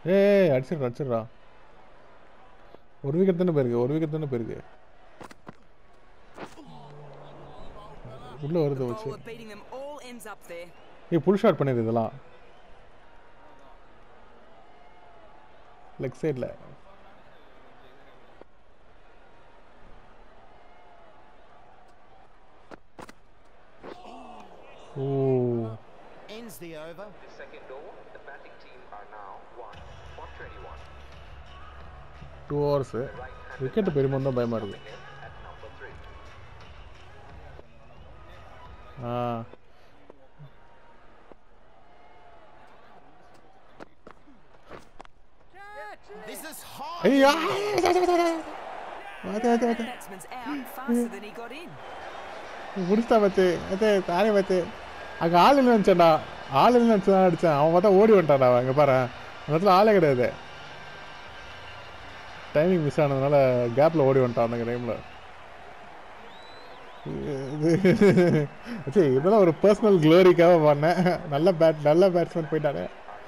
ஏய் அடிச்சிடுறா அடிச்சிடுறா ஒரு விக்கெட் தானே போயிருக்கு ஒரு விக்கெட் தானே போயிருக்கு உள்ள வருது வச்சு Bowler beating them all ends up there. ஏய் புல் ஷாட் பண்ணிடு இதெல்லாம் லெக் சைடில் ஓ Ends the over. The second over, the batting team are now 1 for 21. Two hours wicket பெருமான் தான் பயமாக இருக்கு In at number 3. Ah This is high. ஐயா அதே அதே அதே Batsman's out faster than he got in. முடிச்சா பச்சு அதே தானே பச்சு அங்கே ஆள் இல்லை நினச்சேன்டா ஆள் இல்லை நினச்சி தான் அடித்தேன் அவன் பார்த்தா ஓடி வந்துட்டான்டா அவன் அங்கே பாரு அந்த இடத்துல ஆளே கிடையாது டைமிங் மிஸ் ஆனதுனால கேப்பில் ஓடி வந்துட்டான் அந்த டைமில் சரி இதெல்லாம் ஒரு பர்சனல் க்ளோரிக்காக பண்ணேன் நல்ல பேட் நல்ல பேட்ஸ்மேன் போயிட்டாரு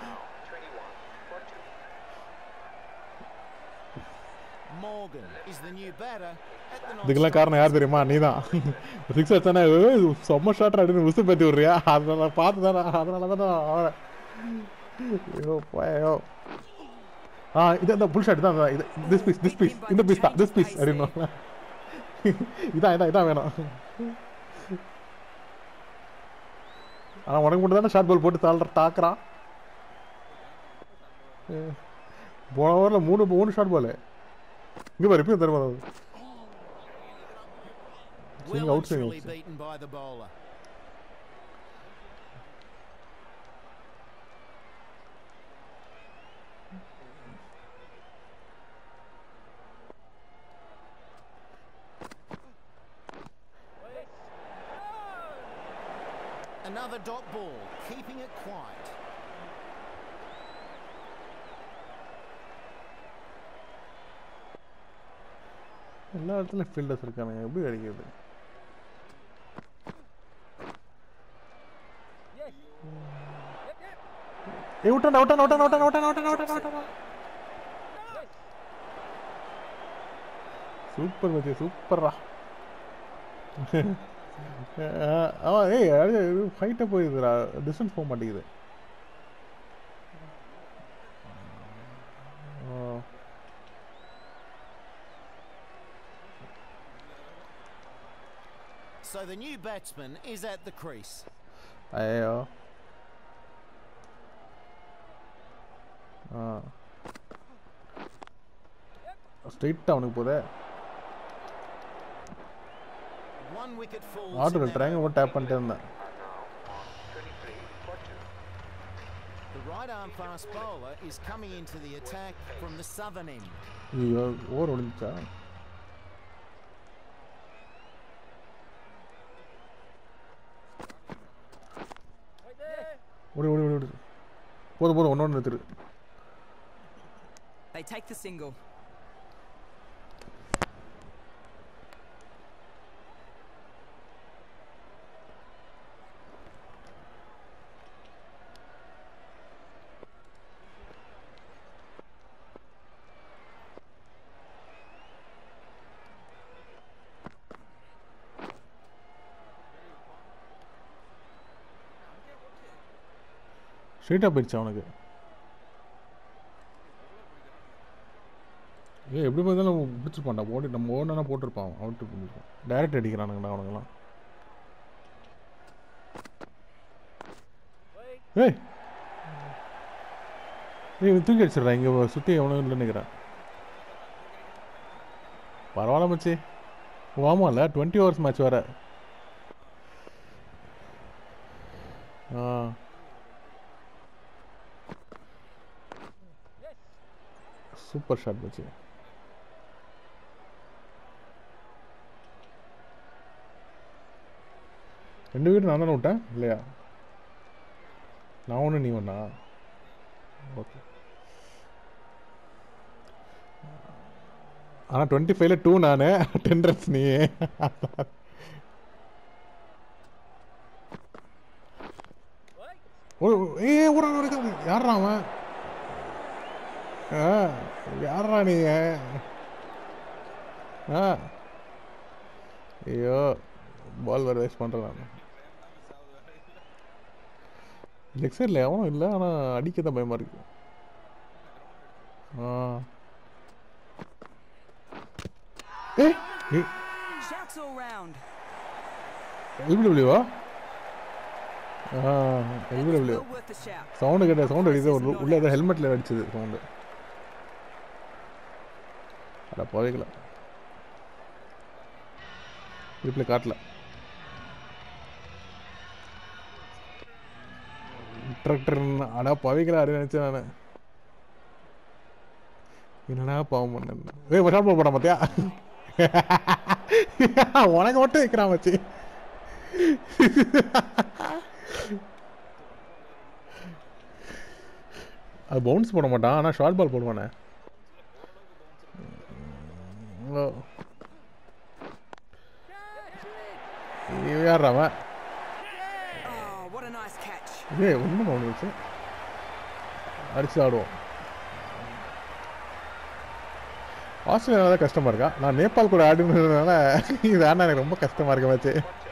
Morgan is the new batter at the இதுக்கெல்லாம் காரணம் யார் தெரியுமா நீ தான் சிக்ஸ் அடிச்சானே ஏய், செம்ம ஷாட் அப்படின்னு உசு பற்றி விட்றியா அதை நான் பார்த்து தானே அதனால தானே அவன் ஐயோ போயோ ஆ இது அந்த புல் ஷாட் தான் அதான், இது திஸ் பீஸ் திஸ் பீஸ் இந்த பீஸ் தான் திஸ் பீஸ் அப்படின்னு இதான் இதான் இதான் வேணும் ஆனால் உனக்கு மட்டும் தானே ஷார்ட் பால் போட்டு தாழ்ற தாக்குறான் ஏ, போன ஓவரில் மூணு மூணு ஷார்ட் பால் இங்கே பாரு இப்பயும் தருமா well and outswing, truly outswing. beaten by the bowler. Another dot ball, keeping it quiet. எல்லா இடத்துலையும் ஃபீல்டர்ஸ் இருக்கானுங்க எப்படி அடிக்கிறது ஏய் விட்டான் விட்டான் விட்டான் விட்டான் விட்டான் விட்டான் விட்டான் விட்டான் சூப்பர் மச்சி சூப்பர்ரா அவன் ஏய் ஃபைட்டாக போயிடுதுடா டிஸ்டன்ஸ் போக மாட்டேங்குது ஆ So the new batsman is at the crease. ஐயோ ஆ ஸ்ட்ரைட்டாக அவனுக்கு போதே One wicket falls. Order in that ட்ரைங்க over. போட்டு டேப் பண்ணிட்டே இருந்தேன் The right arm fast bowler is coming into the attack from the southern end. ஐயோ ஓவர் முடிஞ்சிச்சா ஓடி ஓடி ஓடி ஓடி போதும் போதும் ஒன்று ஒன்று நிறுத்துரு They take the single. ஸ்ட்ரைட்டாக போயிடுச்சு அவனுக்கு ஏ எப்படி பார்த்தாலும் பிடிச்சிருப்பான்டா ஓடி நம்ம ஓடனா போட்டிருப்பான் அவுட்டு பண்ணிருப்பான் டைரக்ட் அடிக்கிறானுங்கடா அவனுங்களாம் ஏய் ஏய் இவன் தூக்கி அடிச்சிடுறா இங்கே சுற்றி எவனும் இல்லைன்னு நினைக்கிறேன் பரவாயில்ல மச்சி ஆமாம்ல டுவெண்ட்டி ஹவர்ஸ் மேட்ச் வேறு ஆ சூப்பர் ஷாட் மச்சி ரெண்டு வீடு நான் தானே விட்டேன் இல்லையா நான் ஒன்று நீ ஒன்றா ஓகே ஆனால் டுவெண்ட்டி ஃபைவ்ல டூ நான் டென் ரன்ஸ் நீ ஓ ஏ ஒரு யாரா அவன் ஆ யாரா நீங்க ஆ ஐயோ பால் வேறு வேஸ்ட் பண்ணுறேன் நான் லெக் சைடில் எவனும் இல்லை ஆனால் அடிக்க தான் பயமாக இருக்கு ஆ ஏ Shouts all round. எல்பிடபிள்யூவா ஆ LBW Well worth the shout. Sound கேட்ட சவுண்ட் அடிச்சது ஒரு உள்ள ஏதோ ஹெல்மெட்டில் அடிச்சது சவுண்டு அட போதைக்கல ரிப்ளை காட்டல ட்ரக்டர் அடா பவிக்கல அப்படின்னு நினச்சேன் நான் என்னடா பாவம் பண்ணேன் ஏய் ஷார்ட் பால் போடான் பார்த்தியா உனக்கு மட்டும் வைக்கிறான் வச்சு அது பவுன்ஸ் போட மாட்டான் ஆனால் ஷார்ட் பால் போடுவானே ஓ. இவன் யார்றா அவன் Oh, what a nice catch. ஏய் ஒன்றும் ஒன்று வச்சு அடிச்சு ஆடுவோம் ஆஸ்திரேலியா தான் கஷ்டமா இருக்கா நான் நேபாள் கூட ஆடுனதுனால இது ஆனா எனக்கு ரொம்ப கஷ்டமா இருக்க match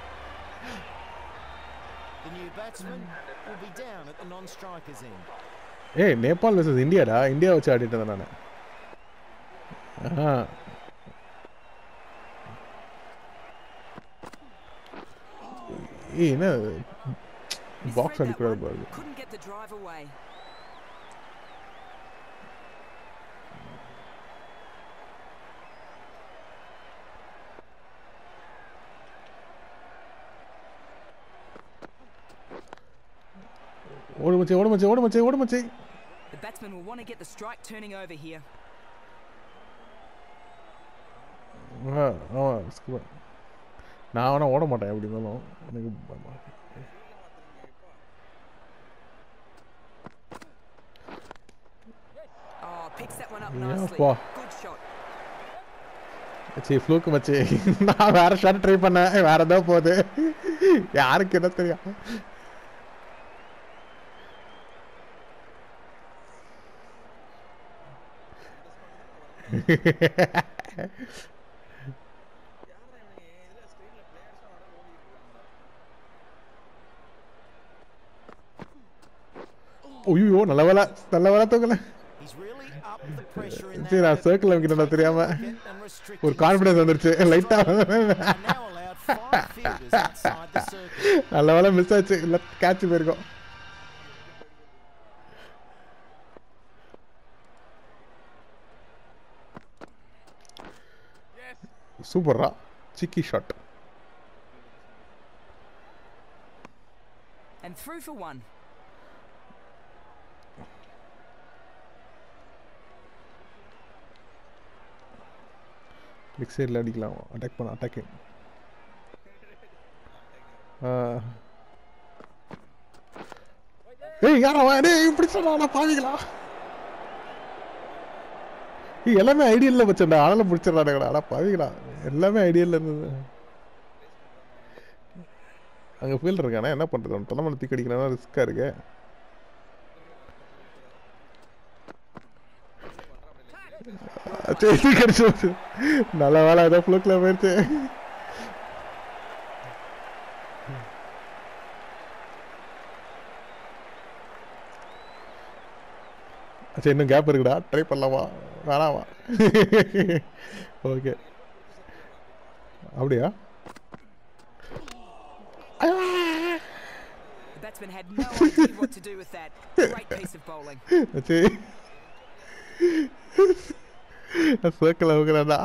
The new batsman will be down at the non-striker's end. ஏய் நேபாள் வர்சஸ் இந்தியாடா இந்தியா வச்சு ஆடிட்டு இருந்தேன் நான் ஆ ஏய் என்ன பாக்ஸ் Misread that அடிக்கூடாது one. பாருங்க Couldn't get the drive away. ஓடு மச்சி ஓடு மச்சி ஓடு மச்சி ஓடு மச்சி The batsman will want to get the strike turning over here. ஆ ஆமாம் ஸ்கூல் நான் வேணா ஓட மாட்டேன் எப்படி இருந்தாலும் எனக்கு பயமா இருக்கு. Oh, picks that one up Yeah, nicely. pá. Good shot. மச்சி ஃப்ளூக்கு மச்சி நான் வேற ஷாட் ட்ரை பண்ணேன் வேற ஏதோ போகுது யாருக்கு என்ன தெரியும் ஐயோ நல்ல வேலை நல்ல வேலை தூக்கல He's really upped the pressure in that சரி நான் over. சர்க்கிள் வைக்கிறேன் தெரியாம Wicket and restricting ஒரு கான்ஃபிடன்ஸ் வந்துருச்சு லைட்டா Are now allowed five fielders outside the circle. நல்ல வேலை மிஸ் ஆச்சு இல்ல கேட்ச் போயிருக்கோம் சூப்பர்ரா சிக்கி shot And through for one. Leg சைடில் அடிக்கலாம் அட்டாக் பண்ண அட்டாக்கிங் ஏய் யாரா அவன்? டேய் இப்படி சொன்னா பாவிங்களா ஏய் எல்லாமே ஐடியல்ல வச்சேன்டா ஆனாலும் பிடிச்சிடறானுங்கடா அடா பாவிங்களா எல்லாமே ஐடியல்ல இருந்தது அங்கே ஃபீல்ட் இருக்கானே என்ன பண்ணுறது அவன் தலைமலை தீ கடிக்கிறானா ரிஸ்க்காக இருக்கு சரி கடிச்சு போச்சு. நல்ல வேலை ஏதோ ஃப்ளோக்கில் போயிடுச்சு சரி இன்னும் கேப் இருக்குடா ட்ரை பண்ணலாமா வேணாமா ஓகே அப்படியா The batsman had no idea what to do with that. Great piece of bowling. சரி சர்க்கிள் வைக்கிறேன்டா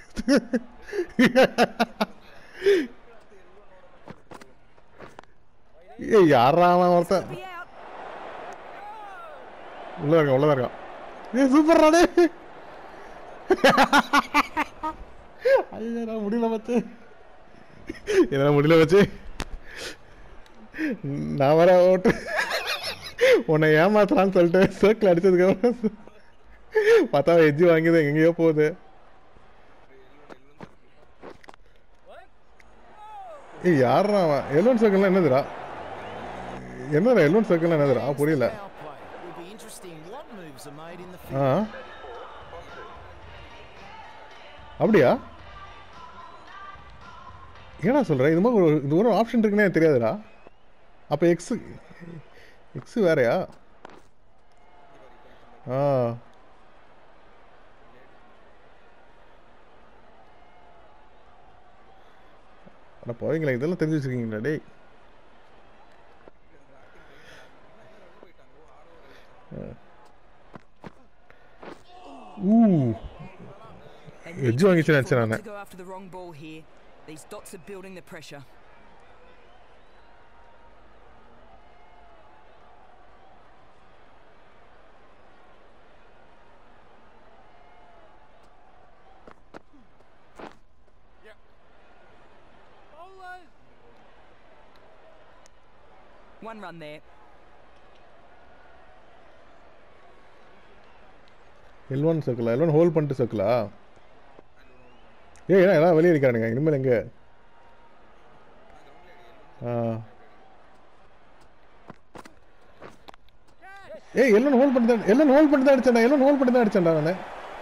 ஏய் யாரா அவன் ஒருத்தன் Be out. உள்ள இருக்கான் உள்ள இருக்கான் ஏ சூப்பர் ராடே ஐயா நான் முடியல வச்சு என்னால முடியல வச்சு நான் வர ஓட்டு உன்னை ஏமாத்தலான்னு சொல்லிட்டு சர்க்கிள் அடிச்சதுக்கு அப்புறம் பார்த்தா எஜ்ஜி வாங்கியது எங்கேயோ போகுது ஏய் யாரா அவன் எல்லோன் சர்க்கிள்லாம் என்னதுடா என்னடா எல்லோன் சர்க்கிள்லாம் என்னதுடா புரியல Foul play. Will be interesting what moves moves are made in the ah field. அப்படியா ஏன்னா சொல்கிறேன் இது மாதிரி ஒரு இது ஒரு ஆப்ஷன் இருக்குன்னே எனக்கு தெரியாதுடா அப்போ எக்ஸு எக்ஸு வேறயா ஆ அட போவீங்களா இதெல்லாம் தெரிஞ்சு வச்சுருக்கீங்களா டேய் ஊ They Edge need to be வாங்கிச்சு careful நினைச்சேன் not நானு. to go after the wrong ball here. These dots are building the pressure. One run there. L one சர்க்கிளா எல் ஒன் ஹோல்ட் பண்ணிட்டு சர்க்கிளா ஏய் என்ன எல்லாம் வெளியே இருக்கானுங்க இனிமேல் எங்க ஆ ஏய் எல்லாம் ஹோல்ட் பண்ணி தான் எல்லாம் ஹோல்ட் பண்ணி தான் அடிச்சேன்டா எல்லாம் ஹோல்ட் பண்ணி தான் அடிச்சேன்டா நான்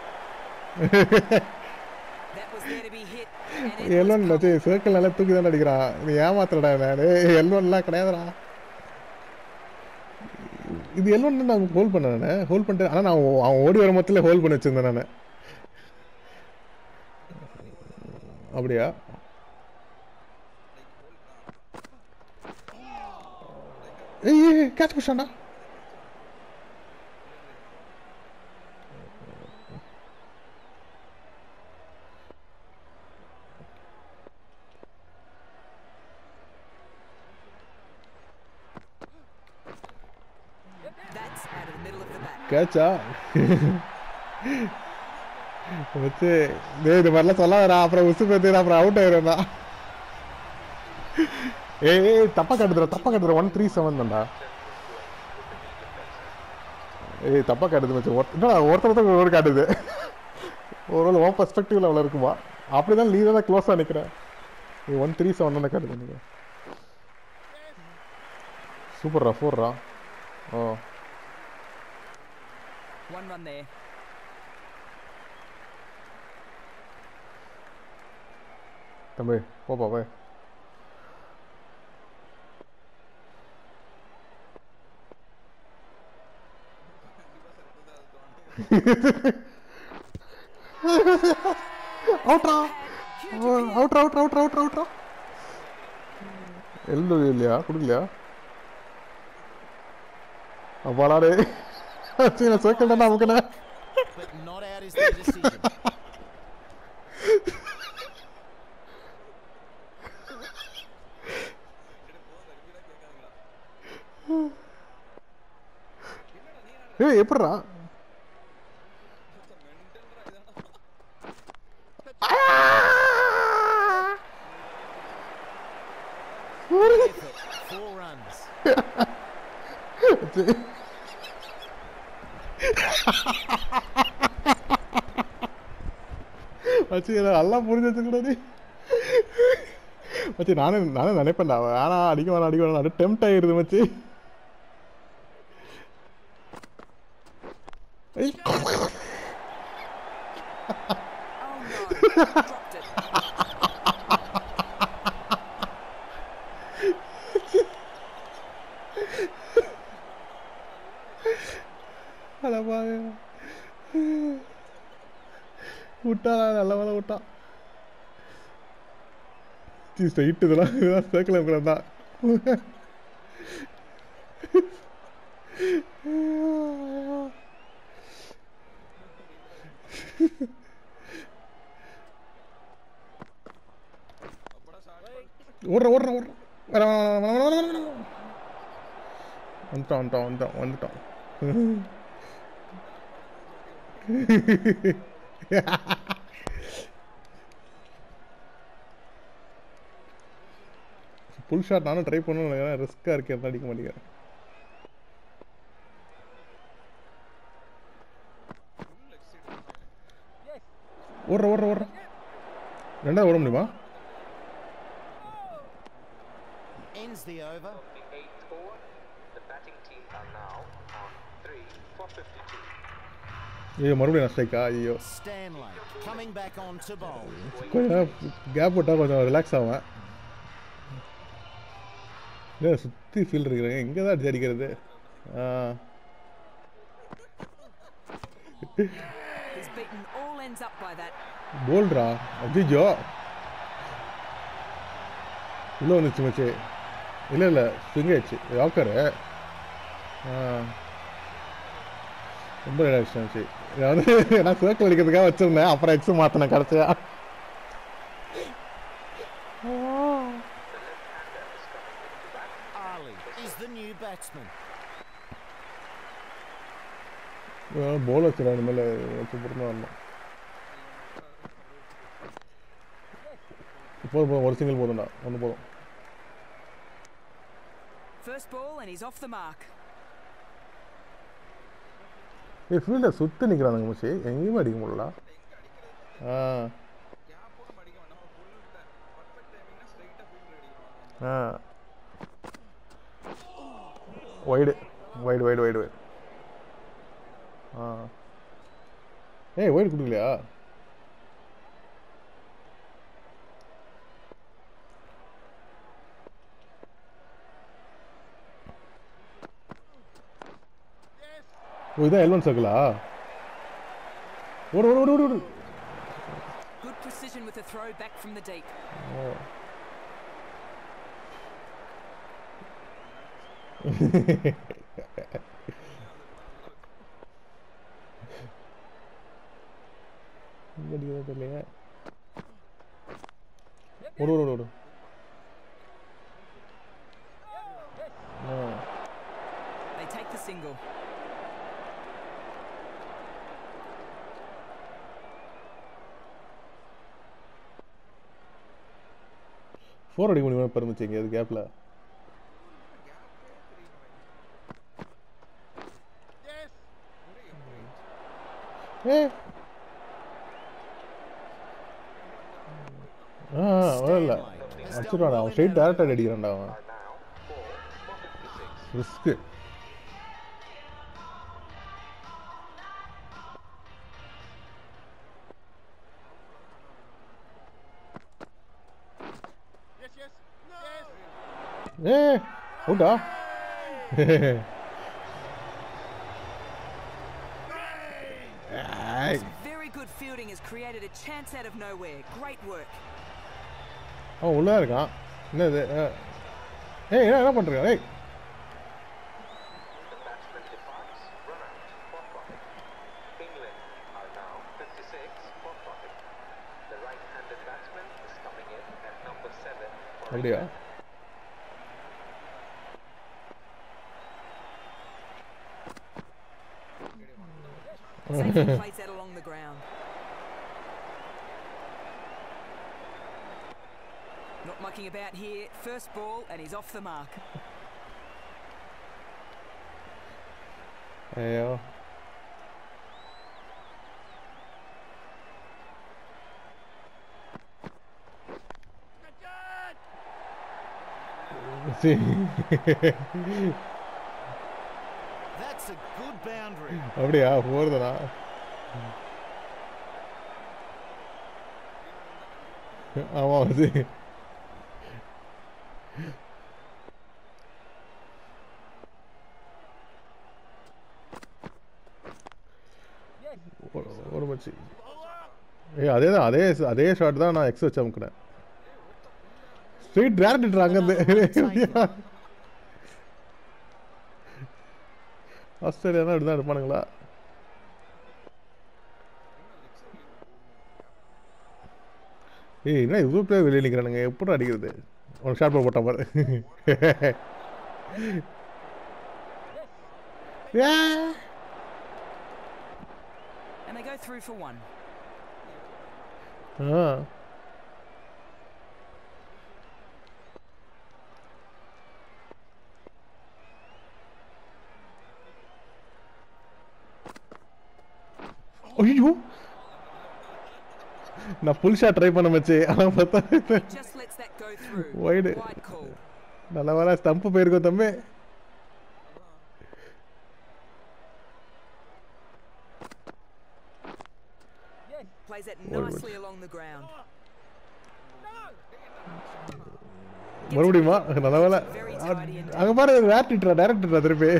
That was there to be hit. And it L was one வச்சு சர்க்கிள் நல்லா தூக்கி தான் அடிக்கிறான் இது ஏமாத்துறடா நான் எல் ஒன்லாம் கிடையாதுடா இது எல் ஒன் நான் ஹோல்ட் பண்ணேன் நான் ஹோல்ட் பண்ணிட்டு ஆனால் நான் அவன் ஓடி வர மொத்தத்தில் ஹோல்ட் பண்ணி வச்சிருந்தேன் நான் அப்படியா ஏய் கேட்ச் பிடிச்சான்டா That's out of the middle of the bat. கேட்சா வச்சு டேய் இது மாதிரிலாம் சொல்லாதடா அப்புறம் உசு பேத்து அப்புறம் அவுட் ஆயிடும்டா ஏய் ஏய் தப்பா காட்டுதுடா தப்பா காட்டுதுடா ஒன் த்ரீ செவன் தான்டா ஏய் தப்பா காட்டுது மச்சான் ஒருத்த- என்னடா ஒருத்தர் ஒருத்தர் ஒரு காட்டுது ஒரு ஓ பர்ஸ்பெக்டிவ்ல அவ்வளோ இருக்குமா அப்படிதான் நீ தான் க்ளோஸாக நிற்கிறேன் நீ ஒன் த்ரீ செவன் தானே காட்டுது நீங்கள் சூப்பர்ரா ஃபோர்ரா ஓ One run there. தம்பி போப்பா போய் அவுட்ரா அவுட்ரா அவுட்ரா அவுட்ரா அவுட்ரா அவுட்ரா எல்லு இல்லையா கொடுக்கலையா அப்பாடே சர்க்கிள் தானே அமுக்கண்ணே But not out is the decision. ஏய் எப்படிடா Effort, four runs. மச்சி இதை நல்லா புரிஞ்சு வச்சுக்கூடாது மச்சி நானே நானே நினைப்பேன்டா வேணா அடிக்க வேணாம் அடிக்க வேணாம் அது டெம்ட் ஆகிடுது மச்சி ஐய். Oh no. Dropped it. அட பாவி. விட்டா நல்ல வேலை விட்டா ஸ்ட்ரைட் இதெல்லாம் இதெல்லாம் சேர்க்கல கூட தான் ஓடுற ஓடுற ஓடுற வர வர, வர, வர, வர, வர, வர. வந்துட்டான் வந்துட்டான் வந்துட்டான் வந்துட்டான் புல் ஷாட் நானும் ட்ரை பண்ணணும் ரிஸ்க்காக இருக்கு எல்லாம் அடிக்க மாட்டேங்கிறேன் ஓடுற ஓடுற ஓடுற ரெண்டாவது ஓட முடியுமா Ends the over. The eighth over. The batting team are now on three for 52. ஐயோ மறுபடியும் நான் ஸ்ட்ரைக்கா ஐயோ Stanley coming back on to bowl. கொஞ்சம் கேப் விட்டால் கொஞ்சம் ரிலாக்ஸ் ஆவேன் இல்லை சுற்றி ஃபீல் இருக்கிறேன் எங்கே தான் அடிச்சு அடிக்கிறது ஆ He's beaten all ends up by that. போல்ட்ரா அஜிஜோ உள்ளே வந்துச்சு மச்சி இல்லை இல்லை ஸ்விங் ஆயிடுச்சு யாக்கரு ஆ ரொம்ப ரிலாக்ஸ் ஆச்சு நான் வந்து நான் சர்க்கிள் அடிக்கிறதுக்காக வச்சிருந்தேன் அப்புறம் எக்ஸ் மாற்றினேன் கடைசியா Ali is the new batsman. போல் வச்சிடா இனிமேல் வச்சு பொறுமை வரணும் போதும் போதும் ஒரு சிங்கிள் போதும்டா ஒன்று போதும் First ball and he's off the mark. ஏ ஃபீல்டை சுற்றி நிற்கிறானுங்க மச்சி எங்கேயுமே அடிக்க முடியல ஆ ஆ wide wide wide wide wide ஆ ஏய் வைடு கொடுக்கலையா ஓ இதான் எல்வன் சர்க்கிளா ஓடு ஓடு ஓடு ஓடு ஓடு Good precision with the throw back from the deep. எங்க அடிக்கிறதோ தெரியலையே ஓடு ஓடு ஓடு ஓடு ஆ They take the single. Four அடிக்க முடியுமா இப்போ இருந்துச்சு எங்கேயாவது கேப்பில் ஏ ஆ வரல அடிச்சிடுவான் அவன் ஸ்ட்ரைட் டேரக்டாக அடிக்கிறான்டா அவன் Are now 4 for 56. ரிஸ்க்கு ஏ அவுட்டா ஏய் Very good fielding has created a chance out of nowhere. Great work. அவன் உள்ளே இருக்கான் என்னது அஹ். ஏய் என்ன என்ன பண்ணுறீங்க ஏய் The batsman departs, run out, for profit. England are now 56 for profit. The right-handed batsman is coming in at number 7 for அப்படியா Safely plays that along the ground. Not mucking about here. First ball and he's off the mark. ஐயோ See? That's a good boundary. அப்படியா போறதுனா ஆமா வந்து ஒரு- ஒரு மச்சி ஏய் அதே தான் அதே அதே ஷாட் தான் நான் எக்ஸ் வச்சு அமுக்கினேன் ஸ்ட்ரெயிட் டேரக்ட் அங்கேருந்து ஆஸ்திரேலியா தான் இப்படி தான் இருப்பானுங்களா ஏய் என்ன இவ்வளோ பேர் வெளியே நிற்கிறானுங்க எப்படி அடிக்கிறது உனக்கு ஷார்ட் போட்ட பாரு ஏ And they go through for one. ஆ ஐயோ நான் ஃபுல் ஷாட் ட்ரை பண்ண மச்சி ஆனால் பார்த்தா Just lets that go through. Wide. Wide call. நல்ல வேலை ஸ்டம்ப் போயிருக்கோம் தம்பி plays that What- what- nicely along the ground. மறுபடியுமா நல்ல வேலை அங்க பாரு டேரக்டரா டேரக்டரா திருப்பி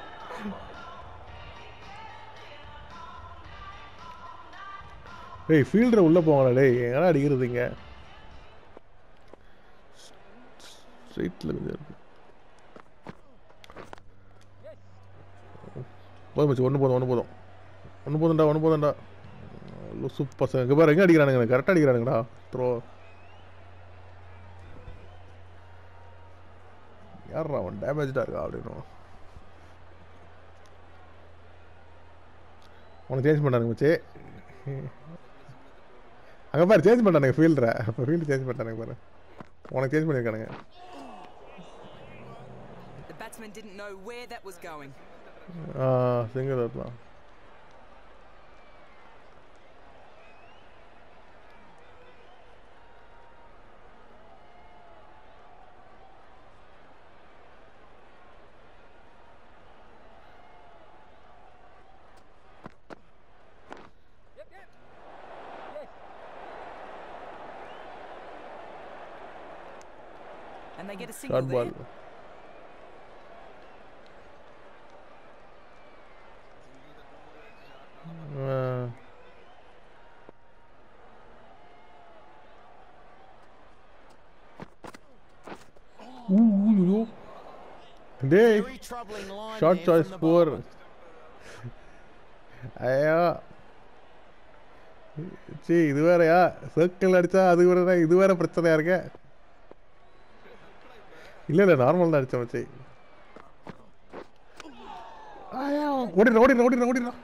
டேய் ஃபீல்டர் உள்ள போவாங்களா டேய் எங்கடா அடிக்கிறது இங்க ஸ்ட்ரைட்ல கொஞ்சம் இருக்கு போதும் மச்சி ஒன்று போதும் ஒன்று போதும் ஒன்று போதும்டா ஒன்று போதும்டா சூப்பர் பசங்க இங்கே பாரு எங்கே அடிக்கிறானுங்க கரெக்டாக அடிக்கிறானுங்கடா த்ரோ யாரா அவன் டேமேஜாக இருக்கா அப்படின்னு உனக்கு சேஞ்ச் பண்ணானுங்க மச்சி அங்கே பாரு சேஞ்ச் பண்ணானுங்க ஃபீல்டரை இப்போ ஃபீல்டு சேஞ்ச் பண்ணிட்டானுங்க பாரு உனக்கு சேஞ்ச் பண்ணியிருக்கானுங்க The batsman didn't know where that was going. ஆ சிங்கிள் தான் And they get a single short there. Ball டேய் Very troubling line short there choice from the போர் bowler. ஐயா சி இது வேறயா சர்க்கிள் அடிச்சா அது வேற இது வேற பிரச்சனையா இருக்க இல்ல இல்ல நார்மல் தான் அடிச்சேன் மச்சி ஐயா ஓடிடுறா ஓடிடுறா ஓடிடுறா ஓடிடுறா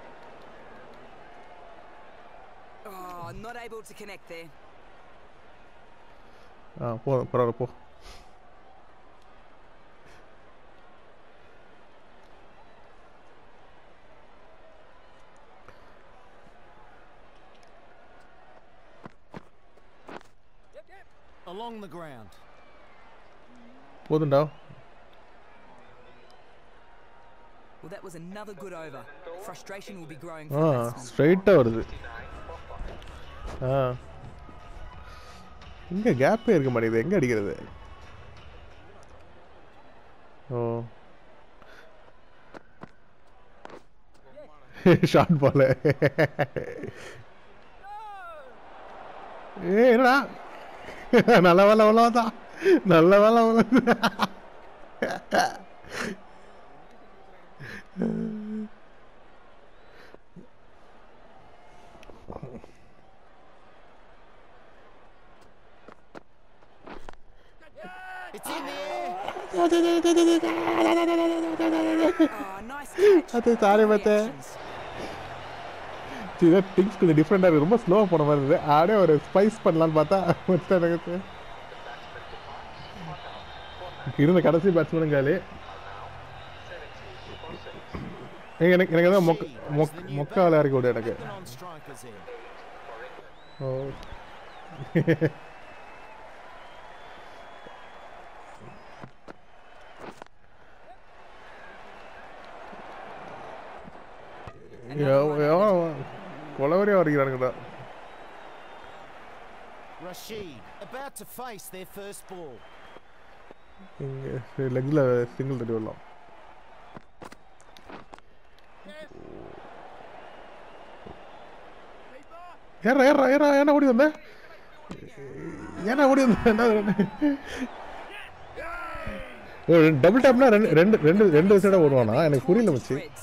Oh, not able to connect there. ஆ போதும் பரவாயில்ல போ Along the ground. போதும்டா Well, that was another good over. Frustration will be growing ah for the batsman. ஸ்ட்ரைட்டாக வருது ஆ இங்கே கேப்பே இருக்க மாட்டேங்குது எங்கே அடிக்கிறது ஓ ஷார்ட் பால் ஏ என்னடா நல்ல வேலை அவ்வளோதான் நல்ல வேலை அவ்வளோ It's in there. Oh, nice catch. அது சாரி Good பார்த்தேன் reactions. இதான் திங்ஸ் கொஞ்சம் டிஃப்ரெண்டாக இருக்குது ரொம்ப ஸ்லோவாக போன மாதிரி இருந்தது அப்படியே ஒரு ஸ்பைஸ் பண்ணலான்னு பார்த்தா மொத்தம் எனக்கு இருந்த கடைசி பேட்ஸ்மேனும் காலி ஏங்க, எனக்கு எனக்கு தான் மொக்க She is மொக் the new மொக்க வேலை இறக்கி விடு எனக்கு Put the non-strikers in. ஓ எவன் கொலவரியாக வரைக்கிறானுங்கடா Rashid about to face their first ball. இங்கே லெக்கில் சிங்கிள் தட்டி விடலாம் ஏறா ஏறா ஏறா ஏன்னா ஓடி வந்த ஏன்னா ஓடி வந்த டபுள் டேப்னா ரெண்டு ரெண்டு ரெண்டு ரெண்டு சைடாக ஓடுவானா எனக்கு புரியல மச்சி Threads.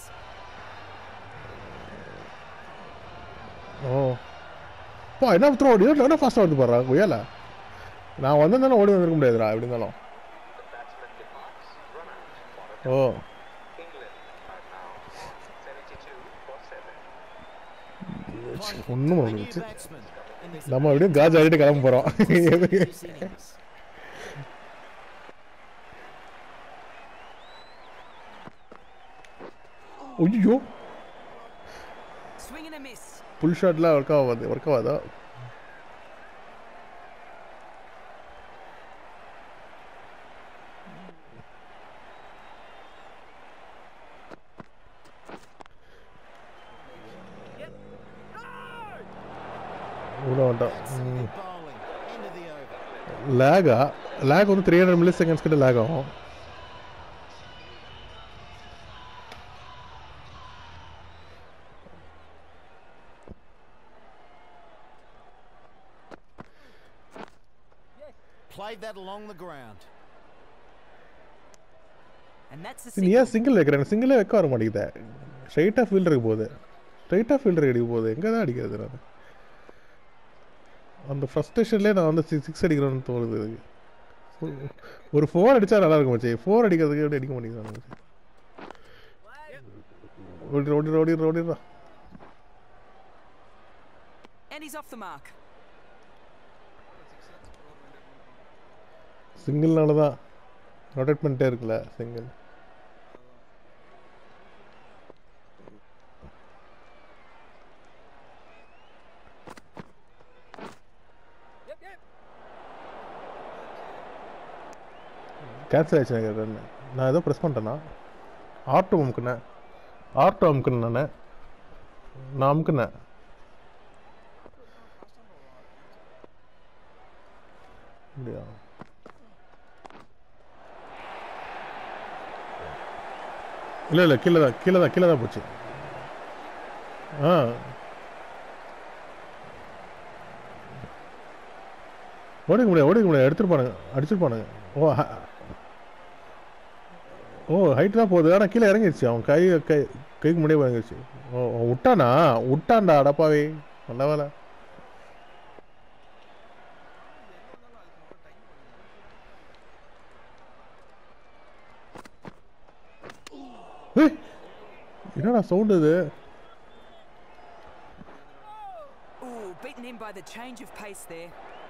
ஓ பா என்ன த்ரோ ஓடி என்ன ஃபாஸ்ட்டாக வருது பாடுறா கொய்யால நான் வந்திருந்தாலும் ஓடி வந்திருக்க முடியாதுடா எப்படி இருந்தாலும் The batsman departs. Run out. For O England are now 72 for 7. Playing ஒன்றும் a பண்ண new முடியாது batsman. And there's நம்ம அப்படியே காஜ் ஆடிட்டு கிளம்ப போகிறோம் this innings. ஐயோ Swing and a miss. Pull ஷாட்லாம் ஒர்க் ஆகாது ஒர்க் ஆகாதா பண்ணிட்டோம் Excellent bowling. End of the over. Lekha lakh வந்து த்ரீ ஹண்ட்ரட் மில்லி செகண்ட்ஸ் கிட்ட லேக் ஆகும் Played that along the ground. And that's the நீ signal. ஏன் சிங்கிள் வைக்கிறேன் சிங்கிளே வைக்க வர மாட்டேங்குதே ஸ்ட்ரைட்டாக ஃபீல்டருக்கு போகுது ஸ்ட்ரைட்டாக ஃபீல்டருக்கு அடிக்க போகுது எங்கே தான் அடிக்கிறது நான் அந்த ஃப்ரஸ்ட்ரேஷன்லேயே நான் வந்து சிக்ஸ் சிக்ஸ் அடிக்கிறேன்னு தோணுது எனக்கு ஒரு- ஒரு ஃபோர் அடித்தா நல்லா இருக்கும் மச்சி ஃபோர் அடிக்கிறதுக்கு எப்படி அடிக்க மாட்டேங்குது மச்சி ஓடி ஓடி ஓடி ஓடிடுறா And he's off the mark. சிங்கிள்னால தான் ரொட்டேட் பண்ணிட்டே இருக்குல்ல சிங்கிள் கேன்சல் ஆயிடுச்சு எனக்கு run. நான் ஏதோ ப்ரெஸ் பண்ணிட்டேன்னா ஆட்டோ அமுக்குனேன் ஆட்டோ அமுக்குனேன் நான் நான் அமுக்குனேன் அப்படியா இல்லை இல்லை கீழே தான் கீழே தான் கீழே தான் போச்சு ஆ ஓடிக்க முடியாது ஓடிக்க முடியாது எடுத்துருப்பானுங்க அடிச்சிருப்பானுங்க ஓ ஹ- ஓ ஹைட் தான் போகுது ஆனால் கீழே இறங்கிடுச்சு அவன் கை கை கைக்கு முன்னாடியே இறங்கிடுச்சு ஓ அவன் விட்டானா விட்டான்டா அடப்பாவே நல்ல வேலை ஏய், என்னடா சவுண்ட் இது Ooh, beaten in by the change of pace there.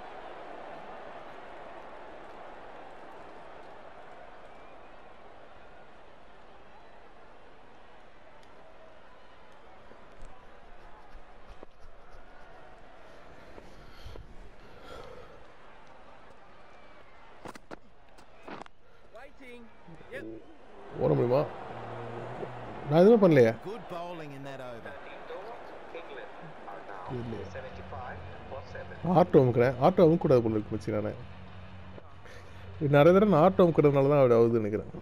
ஓட முடியுமா நான் எதுவுமே பண்ணலையே Good bowling in that over. England are now 75 for 7. Auto அமுக்குறேன் ஆட்டோ அமுக்கூடாது போல இருக்கு மச்சி நான் நிறைய தடவை நான் ஆட்டோ அமுக்கிறதுனால தான் அப்படி ஆகுதுன்னு நினைக்கிறேன்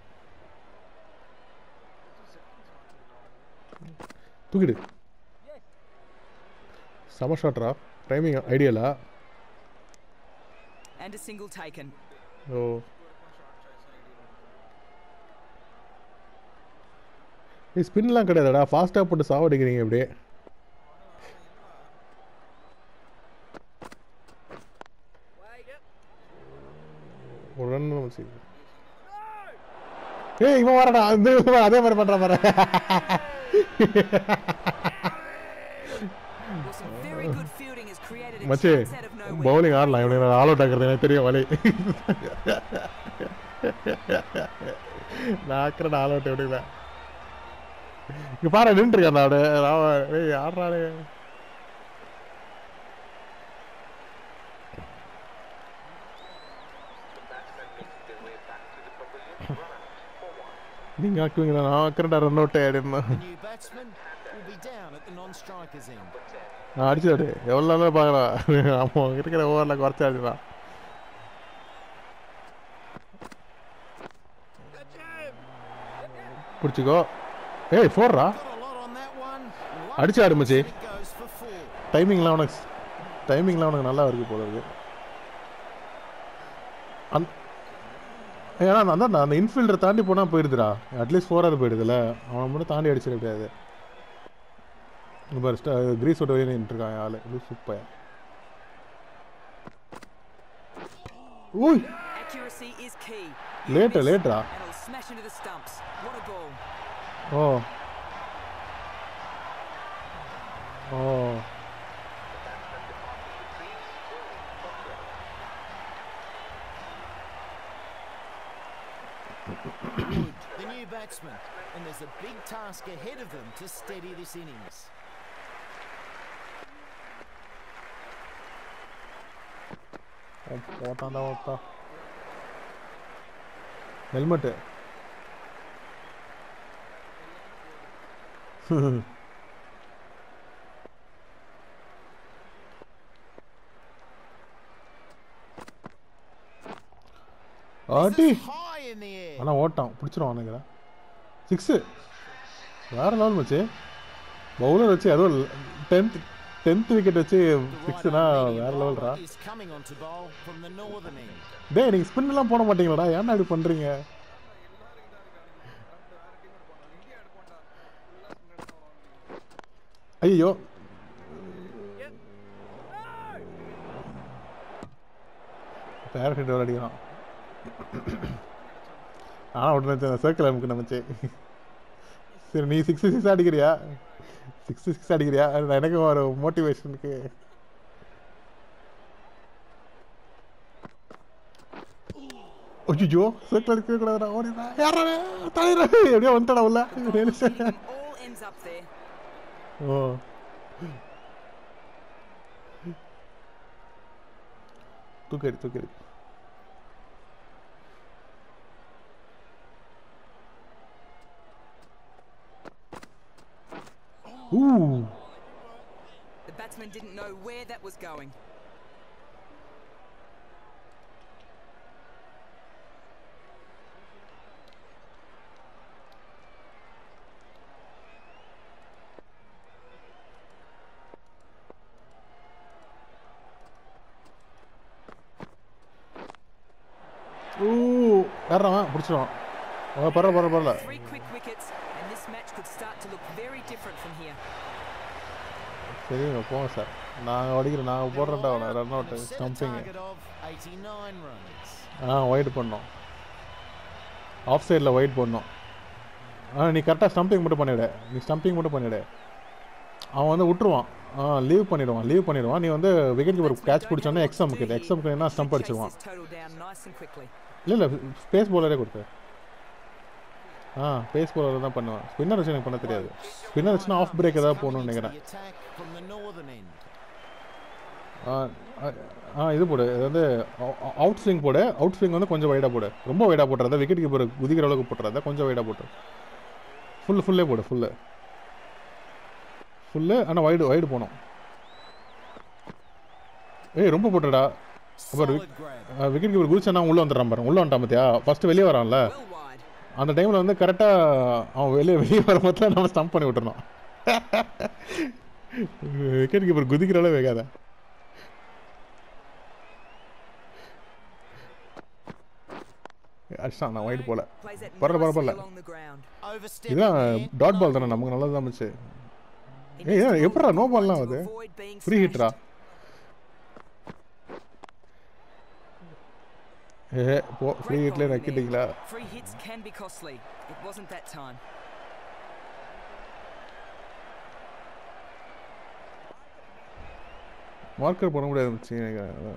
தூக்கிடு செம ஷாட்ரா டைமிங் ஐடியலா And a single taken. ஓ ஏய் ஸ்பின்லாம் கிடையாதுடா ஃபாஸ்ட்டாக போட்டு சாவடிக்கிறீங்க அப்படியே ஒரு ரன் வச்சு ஏய் இவன் வரடா அந்த இவன் அதே மாதிரி பண்ற பாரு Well, some very good fielding has created a மச்சி chance out of nowhere. Bowling ஆடலாம் இவனுக்கு ஆல் அவுட் ஆக்குறது எனக்கு தெரியும் வழி நான் ஆக்குறேன் ஆல் அவுட் எப்படிங்களா இங்க பாரு நின்றுருக்கேன் நாடு ஏய் ஆடுறானே The batsmen making their way back to the pavilion. Run out for one. நீங்க ஆக்குவீங்களா நான் ஆக்குறேன்டா ரன் அவுட் ஆயிடுமா The new batsman will be down at the non-strikers end. நான் அடிச்சு விடு எவ்வளோ நாள் பார்க்கலாம் ஆமாம் இருக்கிற ஓவரில் குறைச்சி அடிச்சுதான் பிடிச்சிக்கோ ஏய் ஃபோர்ரா Got a lot on that one. அடிச்சு ஆடு மச்சி It goes for four. டைமிங்லாம் உனக்கு டைமிங்லாம் உனக்கு நல்லா இருக்கு போல இருக்கு அந் ஏன்னா அந்த- அதான் அந்த இன்ஃபீல்டரை தாண்டி போனால் போயிடுதுடா அட்லீஸ்ட் ஃபோராவது போயிடுதுல அவனை மட்டும் தாண்டி அடிச்சிட முடியாது இங்க பாரு ஸ்டா கிரீஸ் விட்டு வெளியே நின்றுருக்கான் ஆள் இது சூப்பர் ஓய் Accuracy is key. லேட்டா miss லேட்டா And it'll smash into the stumps. What a ball. O O Good. The new batsman. And there's a big task ahead of them to steady this innings. போட்டான்டா ஓட்டா helmet ஆட்டி This is high in the air. ஆனால் ஓட்டான் பிடிச்சிருவான் நினைக்கிறேன் six வேற level வச்சு bowler வச்சு அதுவும் tenth tenth wicket வச்சு The right சிக்ஸ்னா arm medium வேற லெவல்ரா bowler is coming on to bowl from the northern end. டேய் நீங்கள் ஸ்பின் எல்லாம் போட மாட்டீங்களாடா ஏன்டா இப்படி பண்ணுறீங்க ஐயோ பேரட் ஒரு அடிக்கிறான் ஆனால் விட்டு நினச்சேன் சர்க்கிள் நமக்கு நினச்சி சரி நீ சிக்ஸ் சிக்ஸ் அடிக்கிறியா சிக்ஸ் சிக்ஸ் அடிக்கிறியா அது எனக்கு ஒரு மோட்டிவேஷனுக்கு ஐயோ சர்க்கிள் அடிக்க கூடாதுடா ஓடிடா யாரா தலையில எப்படியோ வந்துட்டடா உள்ள Hitting them all ends up there. O தூக்கடி தூக்கடி Ooh. The batsman didn't know where that was going. ஊ யாரா பிடிச்சிருவான் ஓ பரவாயில்ல பரவாயில்ல பரவாயில்ல Three quick wickets, and this match could start to look very different from here. சரிங்க போங்க சார் நான் அடிக்கிறேன் நான் போடுறேன்டா அவனை run out Have set a stumping target of 89 runs. ஆ ஒயிட் பண்ணோம் ஆஃப் சைடில் ஒயிட் பண்ணோம் ஆ நீ கரெக்டாக ஸ்டம்பிங் மட்டும் பண்ணிவிடு நீ ஸ்டம்பிங் மட்டும் பண்ணிவிடு அவன் வந்து விட்டுருவான் ஆ லீவ் பண்ணிடுவான் லீவ் பண்ணிடுவான் நீ வந்து விக்கெட் கீப்பர் கேட்ச் பிடிச்சோன்னே எக்ஸாம் விக்கெட் எக்ஸாம் என்ன ஸ்டம்ப் Chase அடிச்சிருவான் this total down nice and quickly. இல்லை இல்லை ஸ்பேஸ் பவுலரே கொடுத்து ஆ பேஸ் பவுலர் தான் பண்ணுவேன் ஸ்பின்னர் வச்சு எனக்கு பண்ண தெரியாது ஸ்பின்னர் வச்சுன்னா ஆஃப் பிரேக் ஏதாவது போகணும்னு நினைக்கிறேன் The attack from the northern end. ஆ, ஆ, ஆ இது போடு இது வந்து அவுட் ஸ்விங் போடு அவுட் ஸ்விங் வந்து கொஞ்சம் வைடாக போடு ரொம்ப வைடாக போட்டுறத விக்கெட் கீப்பர் குதிக்கிற அளவுக்கு போட்டுறத கொஞ்சம் வைடாக போட்டு ஃபுல்லு ஃபுல்லே போடு ஃபுல்லு ஃபுல்லு ஆனால் வைடு வைடு போகணும் ஏய் ரொம்ப போட்டுடா அப்புறம் Solid grab. விக்கெட் கீப்பர் குதிச்சானா உள்ளே வந்துடுறான் பாருங்க உள்ளே வந்துட்டான் பார்த்தியா ஃபஸ்ட்டு வெளியே வரான்ல Well wide. அந்த டைமில் வந்து கரெக்டாக அவன் வெளியே வெளியே வரும்போது நம்ம ஸ்டம்ப் பண்ணி விட்டுறணும் விக்கெட் கீப்பர் குதிக்கிற அளவு வேகாத அடிச்சான் நான் ஒயிட் போல Plays that பரவாயில்ல, nicely பரவாயில்ல. along the ground. Overstepping இதுதான் there. டாட் பால் தானே நமக்கு நல்லது தான் இருந்துச்சு He ஏய் needs to ஏன் roll எப்படா the நோ ball பால்லாம் to ஆகுது avoid being ஃப்ரீ ஹிட்ரா smashed. ஏ போ ஃப்ரீ Great ஹிட்லேயே bowling நக்கிட்டீங்களா there. Free hits can be costly. It wasn't that time. Marker பண்ண முடியாது இருந்துச்சு எனக்கு.